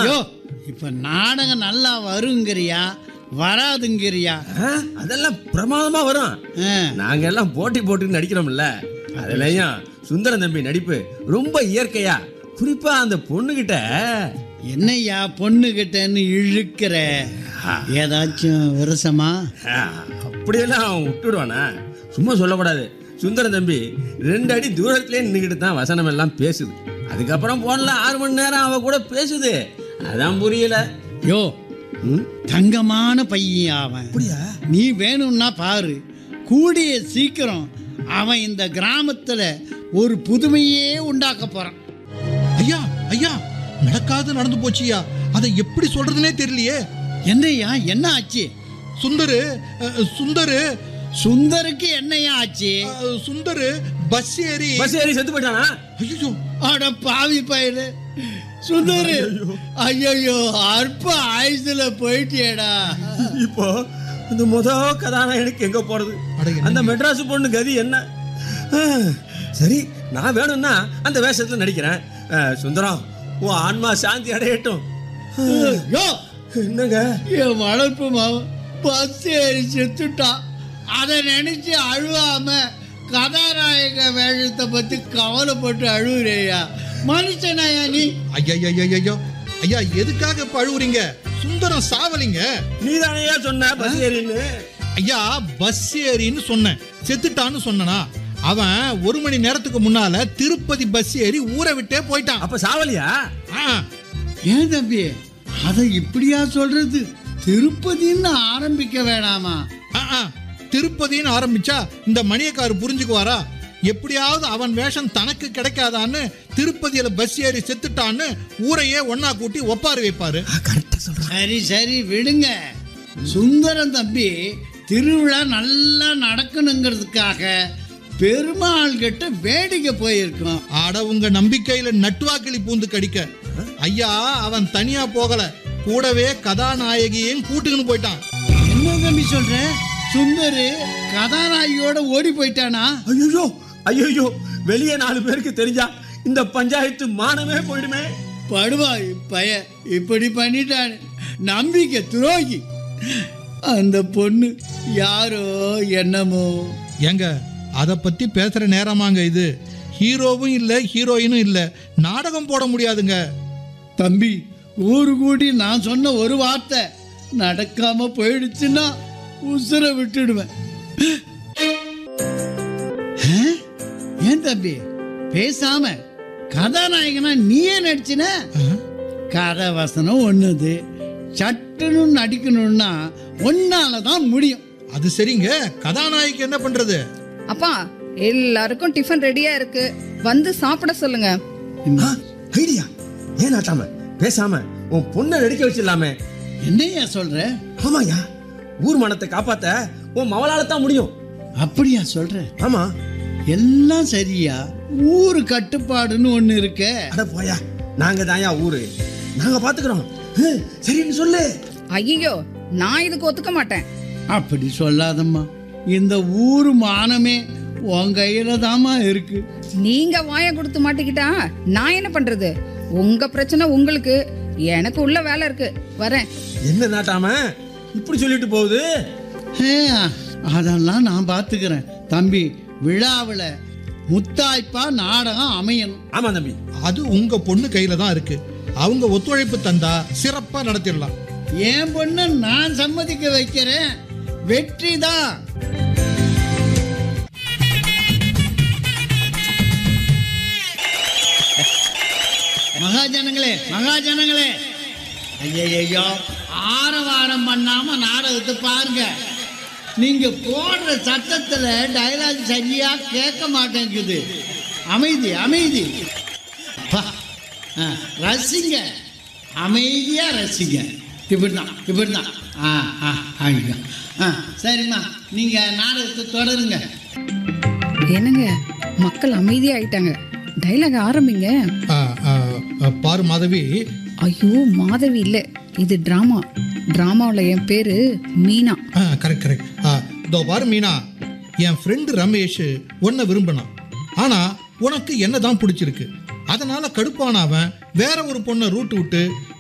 ஐயோ இப்ப நாடகம் நல்லா வருங்கிறியா வராதுங்கிறியா ஆ, அதெல்லாம் பிரமாதமா வரும் ஆ, நாங்க எல்லாம் போட்டி போட்டு நடிக்கிறோம்ல அதுலயும் சுந்தரம் தம்பி நடிப்பு ரொம்ப இயற்கையா குறிப்பா அந்த பொண்ணுகிட்ட என்னய்யா பொண்ணு கிட்டன்னு இழுக்கிற ஏதாச்சும் விரசமா ஆ, அப்படியெல்லாம் அவன் விட்டுடுவானா சும்மா சொல்லக்கூடாது சுந்தரம் தம்பி ரெண்டு அடி தூரத்திலே நின்றுக்கிட்டு தான் வசனம் எல்லாம் பேசுது அதுக்கப்புறம் போன்ல ஆறு மணி நேரம் அவ கூட பேசுது அதான் புரியல யோ ம்? தங்கமான பையன் அவன் அப்படியா நீ வேணும்னா பாரு கூடிய சீக்கிரம் அவன் இந்த கிராமத்துல ஒரு புதுமையே உண்டாக்க போறான் ஐயா ஐயா நடக்காது நடந்து போச்சியா அதை எப்படி சொல்றதுனே தெரியலையே என்னய்யா என்ன ஆச்சு சுந்தரு அஹ், சுந்தரு சுந்தருக்கு என்னையா ஆச்சு அஹ், சுந்தரு பஸ் ஏறி பஸ் ஏறி செத்து போயிட்டானா ஐயோ அட பாவி பயிரு சுந்தரு ஐயோ அற்ப ஆயுசுல போயிட்டியேடா இப்போ இந்த முத கதாநாயகனுக்கு எங்க போறது அட என்ன அந்த மெட்ராஸ் பொண்ணு கதி என்ன ஆ, சரி நான் வேணும்னா அந்த வேஷத்துல நடிக்கிறேன் ஆ, சுந்தரம் உன் ஆன்மா சாந்தி அடையட்டும் யோ என்னங்க என் வளர்ப்பு மாவன் பஸ் ஏறி செத்துட்டான் அதை நினைச்சு அழுவாம கதாநாயக வேஷத்தை பத்தி கவலைப்பட்டு அழுகுறேயா மனுஷனாயா நீ ஐயா ஐயா ஐயா ஐயா எதுக்காக இப்ப அழுவுறீங்க சுந்தரம் சாவலிங்க நீதானையா சொன்ன பஸ் ஏறின்னு ஐயா பஸ் ஏறின்னு சொன்னேன் செத்துட்டான்னு சொன்னனா அவன் ஒரு மணி நேரத்துக்கு முன்னால திருப்பதி பஸ் ஏறி ஊரை விட்டே போயிட்டான் அப்ப சாவலியா ஆ, ஏன் தம்பி அதை இப்படியா சொல்றது திருப்பதின்னு ஆரம்பிக்க வேணாமா ஆ, ஆ. திருப்பதின்னு ஆரம்பிச்சா இந்த மணியக்காரு புரிஞ்சுக்குவாரா எப்படியாவது அவன் வேஷம் தனக்கு கிடைக்காதான்னு திருப்பதியில பஸ் ஏறி செத்துட்டான்னு ஊரையே ஒன்னா கூட்டி ஒப்பாரி வைப்பாரு கரெக்டா சொல்ற சரி சரி விடுங்க சுந்தரம் தம்பி திருவிழா நல்லா நடக்கணுங்கிறதுக்காக பெருமாள் கிட்ட வேடிக்கை போயிருக்கோம் ஆட உங்க நம்பிக்கையில நட்டுவாக்கிளி பூந்து கடிக்க ஐயா அவன் தனியா போகல கூடவே கதாநாயகியையும் கூட்டுக்குன்னு போயிட்டான் என்ன தம்பி சொல்ற சுந்தரு கதாநாயகியோட ஓடி போயிட்டானா ஐயோ ஐயோ வெளியே நாலு பேருக்கு தெரிஞ்சா இந்த பஞ்சாயத்து மானமே போயிடுமே படுவாய் பய இப்படி பண்ணிட்டான் நம்பிக்கை துரோகி அந்த பொண்ணு யாரோ என்னமோ ஏங்க அதை பத்தி பேசுற நேரமாங்க இது ஹீரோவும் இல்ல ஹீரோயினும் இல்ல நாடகம் போட முடியாதுங்க தம்பி ஊரு கூடி நான் சொன்ன ஒரு வார்த்தை நடக்காம போயிடுச்சுன்னா உசுர விட்டுடுவேன் ஆ? ஏன் தம்பி பேசாம கதாநாயகனா நீயே நடிச்சின கதை வசனம் ஒண்ணுது சட்டுன்னு நடிக்கணும்னா ஒன்னால தான் முடியும் அது சரிங்க கதாநாயகி என்ன பண்றது அப்பா எல்லாருக்கும் டிஃபன் ரெடியா இருக்கு வந்து சாப்பிட சொல்லுங்க ஐடியா ஏன் நாட்டாம பேசாம உன் பொண்ணை நடிக்க வச்சிடலாமே என்னையா சொல்ற ஆமாயா ஊர் மனத்தை காப்பாத்த உன் மவளால தான் முடியும் அப்படியா சொல்ற ஆமா எல்லாம் சரியா ஊரு கட்டுப்பாடுன்னு ஒண்ணு இருக்கே அட போயா நாங்க தான்யா ஊரு நாங்க பாத்துக்கிறோம் ஹம், சரின்னு சொல்லு ஐயோ நான் இதுக்கு ஒத்துக்க மாட்டேன் அப்படி சொல்லாதம்மா இந்த ஊரு மானமே உன் கையில தாமா இருக்கு நீங்க வாயை கொடுத்து மாட்டிக்கிட்டா நான் என்ன பண்றது உங்க பிரச்சனை உங்களுக்கு எனக்கு உள்ள வேலை இருக்கு வரேன் என்ன நாட்டாம இப்படி சொல்லிட்டு போகுது ஹே, அதெல்லாம் நான் பார்த்துக்கிறேன் தம்பி விழாவில் முத்தாய்ப்பா நாடகம் அமையணும் ஆமா தம்பி அது உங்க பொண்ணு கையில தான் இருக்கு அவங்க ஒத்துழைப்பு தந்தா சிறப்பா நடத்திடலாம் என் பொண்ணை நான் சம்மதிக்க வைக்கிறேன் வெற்றி தான் மகாஜனங்களே மகாஜனங்களே ஐயையோ ஆரவாரம் பண்ணாம நாடகத்தை பாருங்க நீங்க போடுற சத்தத்துல டயலாக் சரியா கேட்க மாட்டேங்குது அமைதி அமைதி பா, ஆ, ரசிங்க அமைதியா ரசிங்க இப்படிதான் இப்படிதான் ஆ ஆ ஆகிங்க ஆ சரிம்மா நீங்க நாடகத்தை தொடருங்க என்னங்க மக்கள் அமைதியாயிட்டாங்க டைலாக் ஆரம்பிங்க ஆ, ஆ, ஆ, பாரு மாதவி ஐயோ மாதவி இல்ல இது டிராமா டிராமாவில் என் பேரு மீனா கரெக்ட் கரெக்ட் இதோ பாரு மீனா என் ஃப்ரெண்டு ரமேஷ் உன்னை விரும்பினான் ஆனா உனக்கு என்ன தான் பிடிச்சிருக்கு அதனால கடுப்பான அவன் வேற ஒரு பொண்ணை ரூட் விட்டு